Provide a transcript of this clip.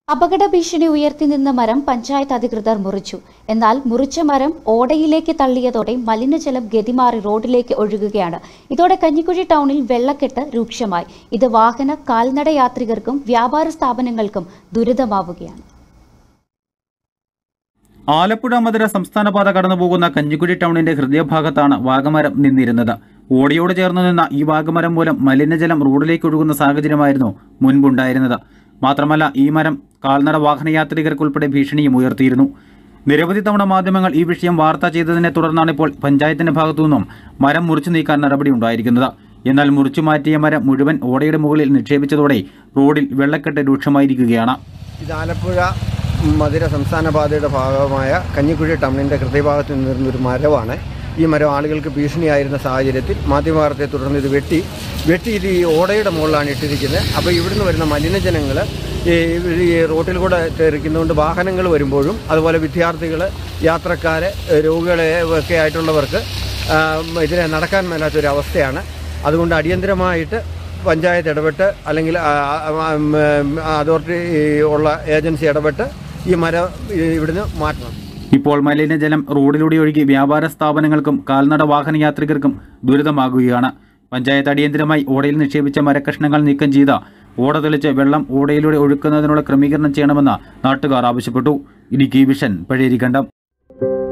അപകട ഭീഷണി ഉയർത്തി നിന്ന മരം പഞ്ചായത്ത് അധികൃതർ മുറിച്ചു എന്നാൽ മുറിച്ച മരം ഓടയിലേക്ക് തള്ളിയതോടെ മലിനജലം ഗതിമാറി റോഡിലേക്ക് ഒഴുകുകയാണ് ഇതോടെ കഞ്ഞിക്കുഴി ടൗണിൽ വെള്ളക്കെട്ട് രൂക്ഷമായി ഇത് വാഹന കാൽനട യാത്രികർക്കും വ്യാപാര സ്ഥാപനങ്ങൾക്കും ദുരിതമാവുകയാണ് ആലപ്പുഴ മധുര സംസ്ഥാന പാത കടന്നുപോകുന്ന കഞ്ഞിക്കുഴി ടൗണിന്റെ ഹൃദയഭാഗത്താണ് വാഗമരം നിന്നിരുന്നത് ഓടിയോട് ചേർന്ന് നിന്ന ഈ വാഗമരം മൂലം മലിനജലം റോഡിലേക്ക് ഒഴുകുന്ന സാഹചര്യമായിരുന്നു മുൻപുണ്ടായിരുന്നത് മാത്രമല്ല ഈ മരം കാൽനട വാഹനയാത്രികർക്കുൾപ്പെടെ ഭീഷണിയും ഉയർത്തിയിരുന്നു നിരവധി തവണ മാധ്യമങ്ങൾ ഈ വിഷയം വാർത്ത ചെയ്തതിനെ തുടർന്നാണ് ഇപ്പോൾ പഞ്ചായത്തിന്റെ ഭാഗത്തുനിന്നും മരം മുറിച്ചു നീക്കാൻ നടപടി ഉണ്ടായിരിക്കുന്നത് എന്നാൽ മുറിച്ചു മാറ്റിയ മരം മുഴുവൻ ഓടയുടെ മുകളിൽ നിക്ഷേപിച്ചതോടെ റോഡിൽ വെള്ളക്കെട്ട് രൂക്ഷമായിരിക്കുകയാണ് ഇത് ആലപ്പുഴ മധുര സംസ്ഥാന പാതയുടെ ഭാഗമായ കഞ്ഞിക്കുഴി ടൗണിൻ്റെ ഹൃദയഭാഗത്ത് നിന്നിരുന്നൊരു മരമാണ് ഈ മരം ആളുകൾക്ക് ഭീഷണിയായിരുന്ന സാഹചര്യത്തിൽ മാധ്യമവാർത്തയെ തുടർന്ന് ഇത് വെട്ടി വെട്ടി ഇത് ഈ ഓടയുടെ മുകളിലാണ് ഇട്ടിരിക്കുന്നത് അപ്പോൾ ഇവിടുന്ന് വരുന്ന മലിനജനങ്ങൾ ഈ ഈ റോട്ടിൽ കൂടെ തെറിക്കുന്നതുകൊണ്ട് വാഹനങ്ങൾ വരുമ്പോഴും അതുപോലെ വിദ്യാർത്ഥികൾ യാത്രക്കാർ രോഗികളെ ഒക്കെ ആയിട്ടുള്ളവർക്ക് ആ, ഇതിനെ നടക്കാൻ മേലാത്തൊരു അവസ്ഥയാണ് അതുകൊണ്ട് അടിയന്തരമായിട്ട് പഞ്ചായത്ത് ഇടപെട്ട് അല്ലെങ്കിൽ ആ, ആ, ആ, ഉം, അതോറിറ്റി ഉള്ള ഏജൻസി ഇടപെട്ട് ഈ മരം ഇവിടുന്ന് മാറ്റണം ഇപ്പോൾ മലിനജലം റോഡിലൂടെ ഒഴുകി വ്യാപാര സ്ഥാപനങ്ങൾക്കും കാൽനട വാഹന യാത്രികർക്കും ദുരിതമാകുകയാണ് പഞ്ചായത്ത് അടിയന്തരമായി ഓടയിൽ നിക്ഷേപിച്ച മരക്കഷ്ണങ്ങൾ നീക്കം ചെയ്ത ഓട തെളിച്ച് വെള്ളം ഓടയിലൂടെ ഒഴുക്കുന്നതിനുള്ള ക്രമീകരണം ചെയ്യണമെന്ന് നാട്ടുകാർ ആവശ്യപ്പെട്ടു ഇടുക്കി വിഷൻ പഴയരിക്കണ്ടം